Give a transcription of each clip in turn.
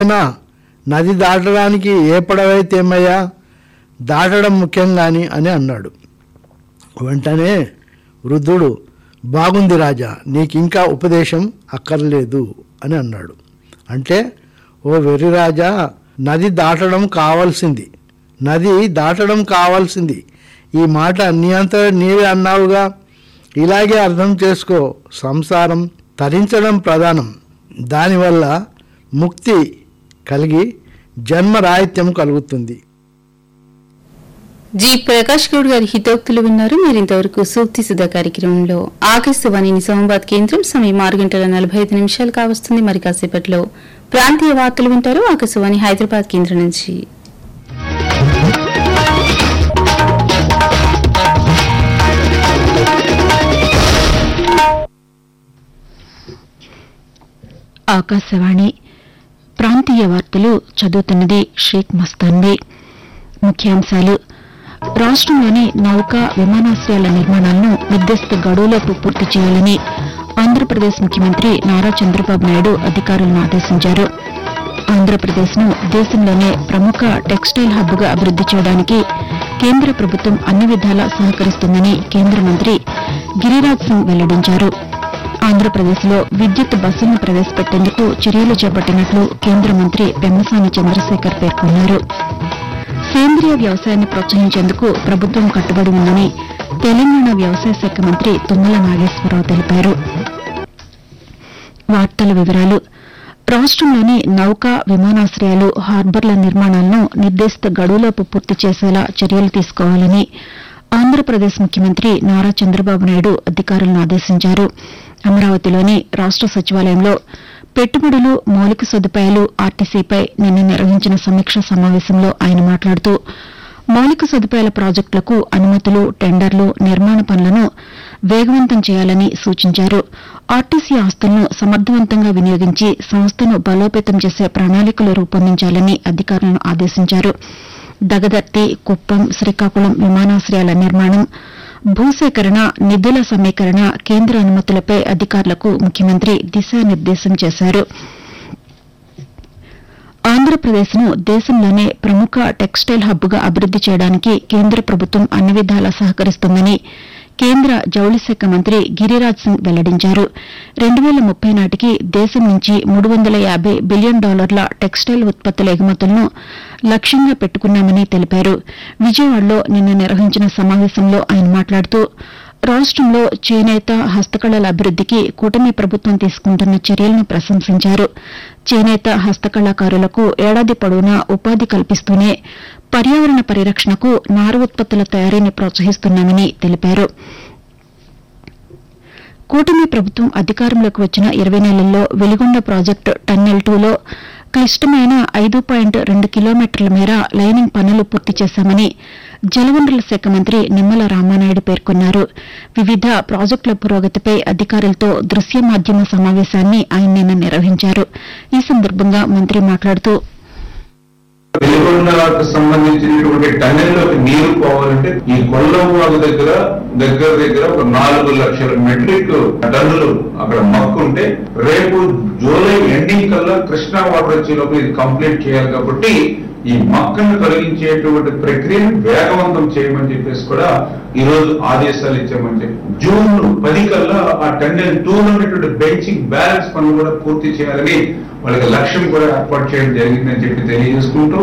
చెప్తున్నా నది దాటడానికి ఏ పడవైతే ఏమయ్యా దాటడం ముఖ్యం కానీ అని అన్నాడు వెంటనే వృద్ధుడు బాగుంది రాజా నీకు ఇంకా ఉపదేశం అక్కర్లేదు అని అన్నాడు అంటే ఓ వెర్రి రాజా నది దాటడం కావాల్సింది నది దాటడం కావాల్సింది ఈ మాట నీ అంతా నీవే అన్నావుగా ఇలాగే అర్థం చేసుకో సంసారం తరించడం ప్రధానం దానివల్ల ముక్తి కలిగి జన్మ రాహిత్యం కలుగుతుంది జి ప్రకాష్ గౌడ్ గారి హితోక్తులు విన్నారు మీరు ఇంతవరకు సూక్తి సుధా కార్యక్రమంలో ఆకాశవాణి నిజామాబాద్ కేంద్రం సమయం ఆరు గంటల నలభై ఐదు నిమిషాలు కావస్తుంది మరి కాసేపట్లో ప్రాంతీయ వార్తలు వింటారు ఆకాశవాణి హైదరాబాద్ కేంద్రం నుంచి ఆకాశవాణి ప్రాంతీయ వార్తలు చదువుతున్నది షేక్ మస్తాన్బీ ముఖ్యాంశాలు రాష్ట్రంలోని నౌకా విమానాశ్రయాల నిర్మాణాలను నిర్దిష్ట గడువులోపు పూర్తి చేయాలని ఆంధ్రప్రదేశ్ ముఖ్యమంత్రి నారా చంద్రబాబు నాయుడు అధికారులను ఆదేశించారు ఆంధ్రప్రదేశ్ను దేశంలోనే ప్రముఖ టెక్స్టైల్ హబ్గా అభివృద్ది చేయడానికి కేంద్ర ప్రభుత్వం అన్ని విధాలా సహకరిస్తుందని కేంద్ర మంత్రి గిరిరాజ్ సింగ్ వెల్లడించారు ఆంధ్రప్రదేశ్లో విద్యుత్ బస్సులను ప్రవేశపెట్టేందుకు చర్యలు చేపట్టినట్లు కేంద్ర మంత్రి పెమ్మసాని చంద్రశేఖర్ పేర్కొన్నారు సేంద్రియ వ్యవసాయాన్ని ప్రోత్సహించేందుకు ప్రభుత్వం కట్టుబడి ఉందని తెలంగాణ వ్యవసాయ శాఖ మంత్రి తుమ్మల నాగేశ్వరరావు తెలిపారు వార్తల వివరాలు రాష్ట్రంలోని నౌకా విమానాశ్రయాలు హార్బర్ల నిర్మాణాలను నిర్దేశిత గడువులోపు పూర్తి చేసేలా చర్యలు తీసుకోవాలని ఆంధ్రప్రదేశ్ ముఖ్యమంత్రి నారా చంద్రబాబు నాయుడు అధికారులను ఆదేశించారు అమరావతిలోని రాష్ట సచివాలయంలో పెట్టుబడులు మౌలిక సదుపాయాలు ఆర్టీసీపై నిన్న నిర్వహించిన సమీక్ష సమావేశంలో ఆయన మాట్లాడుతూ మౌలిక సదుపాయాల ప్రాజెక్టులకు అనుమతులు టెండర్లు నిర్మాణ పనులను వేగవంతం చేయాలని సూచించారు ఆర్టీసీ ఆస్తులను సమర్థవంతంగా వినియోగించి సంస్థను బలోపేతం చేసే ప్రణాళికలు రూపొందించాలని అధికారులను ఆదేశించారు దగదర్తి కుప్పం శ్రీకాకుళం విమానాశ్రయాల నిర్మాణం భూసేకరణ నిధుల సమీకరణ కేంద్ర అనుమతులపై అధికారులకు ముఖ్యమంత్రి దిశానిర్దేశం చేశారు ఆంధ్రప్రదేశ్ను దేశంలోనే ప్రముఖ టెక్స్టైల్ హబ్గా అభివృద్ది చేయడానికి కేంద్ర ప్రభుత్వం అన్ని విధాలా సహకరిస్తుందని కేంద్ర జౌళి శాఖ మంత్రి గిరిరాజ్ సింగ్ వెల్లడించారు రెండు వేల ముప్పై నాటికి దేశం నుంచి మూడు వందల యాబై బిలియన్ డాలర్ల టెక్స్టైల్ ఉత్పత్తుల ఎగుమతులను లక్ష్యంగా పెట్టుకున్నామని తెలిపారు విజయవాడలో నిన్న నిర్వహించిన సమావేశంలో ఆయన మాట్లాడుతూ రాష్టంలో చేనేత హస్తకళల అభివృద్దికి కూటమి ప్రభుత్వం తీసుకుంటున్న చర్యలను ప్రశంసించారు చేనేత హస్తకళాకారులకు ఏడాది పొడవునా ఉపాధి కల్పిస్తూనే పర్యావరణ పరిరక్షణకు నార ఉత్పత్తుల తయారీని ప్రోత్సహిస్తున్నామని తెలిపారు కూటమి ప్రభుత్వం అధికారంలోకి వచ్చిన ఇరవై నెలల్లో వెలిగొండ ప్రాజెక్టు టన్నెల్ టూలో క్లిష్టమైన ఐదు పాయింట్ రెండు కిలోమీటర్ల మేర లైనింగ్ పనులు పూర్తి చేశామని జలవనరుల శాఖ మంత్రి నిమ్మల రామానాయుడు పేర్కొన్నారు వివిధ ప్రాజెక్టుల పురోగతిపై అధికారులతో దృశ్య మాధ్యమ సమావేశాన్ని ఆయన నిన్న నిర్వహించారు ఈ సందర్భంగా మంత్రి మాట్లాడుతూ వెలుగొండకు సంబంధించినటువంటి టన్నెల్లోకి నీరు పోవాలంటే ఈ కొల్లం వాగు దగ్గర దగ్గర దగ్గర ఒక నాలుగు లక్షల మెట్రిక్ టన్నులు అక్కడ మక్కుంటే రేపు జూలై ఎండింగ్ కల్లా కృష్ణా వాటర్ వచ్చే లోపల ఇది కంప్లీట్ చేయాలి కాబట్టి ఈ మక్కను తొలగించేటువంటి ప్రక్రియను వేగవంతం చేయమని చెప్పేసి కూడా ఈ రోజు ఆదేశాలు ఇచ్చామని చెప్పి జూన్ పది కల్లా ఆ టెండెల్ టూ ఉన్నటువంటి బెంచింగ్ బ్యాలెన్స్ పనులు కూడా పూర్తి చేయాలని వాళ్ళకి లక్ష్యం కూడా ఏర్పాటు చేయడం జరిగిందని చెప్పి తెలియజేసుకుంటూ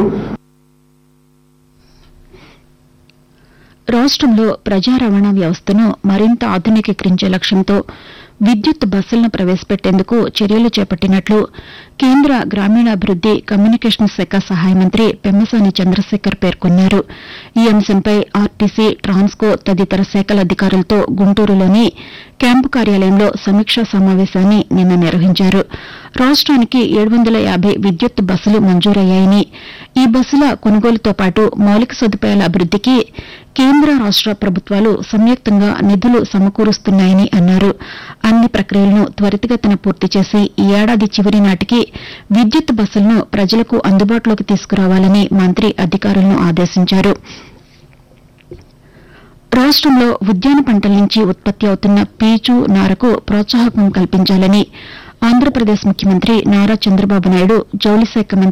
రాష్టంలో ప్రజా రవాణా వ్యవస్థను మరింత ఆధునికీకరించే లక్ష్యంతో విద్యుత్ బస్సులను ప్రవేశపెట్టేందుకు చర్యలు చేపట్టినట్లు కేంద్ర గ్రామీణాభివృద్ది కమ్యూనికేషన్ శాఖ సహాయ మంత్రి పెమ్మసాని చంద్రశేఖర్ పేర్కొన్నారు ఈ అంశంపై ఆర్టీసీ ట్రాన్స్కో తదితర శాఖల అధికారులతో గుంటూరులోని క్యాంపు కార్యాలయంలో సమీక్షా సమావేశాన్ని నిన్న నిర్వహించారు రాష్ట్రానికి ఏడు వందల యాబై విద్యుత్ బస్సులు మంజూరయ్యాయని ఈ బస్సుల కొనుగోలుతో పాటు మౌలిక సదుపాయాల అభివృద్దికి కేంద్ర రాష్ట ప్రభుత్వాలు సంయుక్తంగా నిధులు సమకూరుస్తున్నాయని అన్నారు అన్ని ప్రక్రియలను త్వరితగతిన పూర్తి చేసి ఈ ఏడాది చివరి నాటికి విద్యుత్ బస్సులను ప్రజలకు అందుబాటులోకి తీసుకురావాలని మంత్రి అధికారులను ఆదేశించారు రాష్టంలో ఉద్యాన పంటల నుంచి ఉత్పత్తి అవుతున్న పీచు నారకు ప్రోత్సాహకం కల్పించాలని ఆంధ్రప్రదేశ్ ముఖ్యమంత్రి నారా చంద్రబాబు నాయుడు జౌళి శాఖ మంత్రి